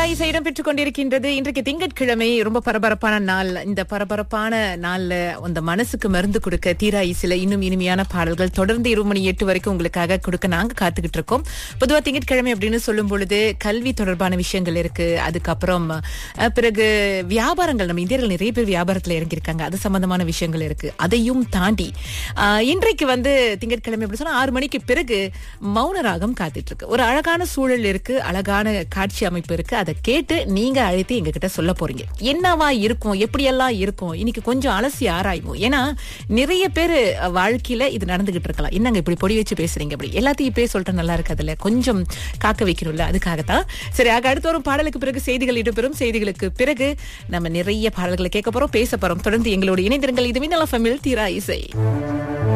இசை இடம்பெற்றுக் கொண்டிருக்கின்றது இன்றைக்கு திங்கட்கிழமை ரொம்ப பரபரப்பான நாள் இந்த பரபரப்பான நாள்ல அந்த மனசுக்கு மருந்து கொடுக்க தீரா இசையில இன்னும் இனிமையான பாடல்கள் தொடர்ந்து இரு மணி எட்டு வரைக்கும் உங்களுக்காக கொடுக்க நாங்க காத்துக்கிட்டு இருக்கோம் பொதுவா திங்கட்கிழமை அப்படின்னு சொல்லும் பொழுது கல்வி தொடர்பான விஷயங்கள் இருக்கு அதுக்கப்புறம் அஹ், பிறகு வியாபாரங்கள் நம்ம இந்தியர்கள் நிறைய பேர் வியாபாரத்துல இறங்கியிருக்காங்க அது சம்பந்தமான விஷயங்கள் இருக்கு அதையும் தாண்டி ஆஹ், இன்றைக்கு வந்து திங்கட்கிழமை அப்படி சொன்னா ஆறு மணிக்கு பிறகு மௌன ராகம் காத்துட்டு இருக்கு ஒரு அழகான சூழல் இருக்கு அழகான காட்சி அமைப்பு இருக்கு அதை கேட்டு நீங்க அழைத்து எங்க கிட்ட சொல்ல போறீங்க என்னவா இருக்கும் எப்படியெல்லாம் இருக்கும் இன்னைக்கு கொஞ்சம் அலசி ஆராய்வோம் ஏன்னா நிறைய பேர் வாழ்க்கையில இது நடந்துகிட்டு இருக்கலாம் என்னங்க இப்படி பொடி வச்சு பேசுறீங்க அப்படி எல்லாத்தையும் இப்பயே சொல்லிட்டு நல்லா இருக்காதுல்ல கொஞ்சம் காக்க வைக்கணும்ல அதுக்காகத்தான் சரி ஆக அடுத்த ஒரு பாடலுக்கு பிறகு செய்திகள் இடம்பெறும் செய்திகளுக்கு பிறகு நம்ம நிறைய பாடல்களை கேட்க போறோம் பேச போறோம் தொடர்ந்து எங்களோட இணைந்திருங்கள் இது மின்னல ஃபமில் தீரா இசை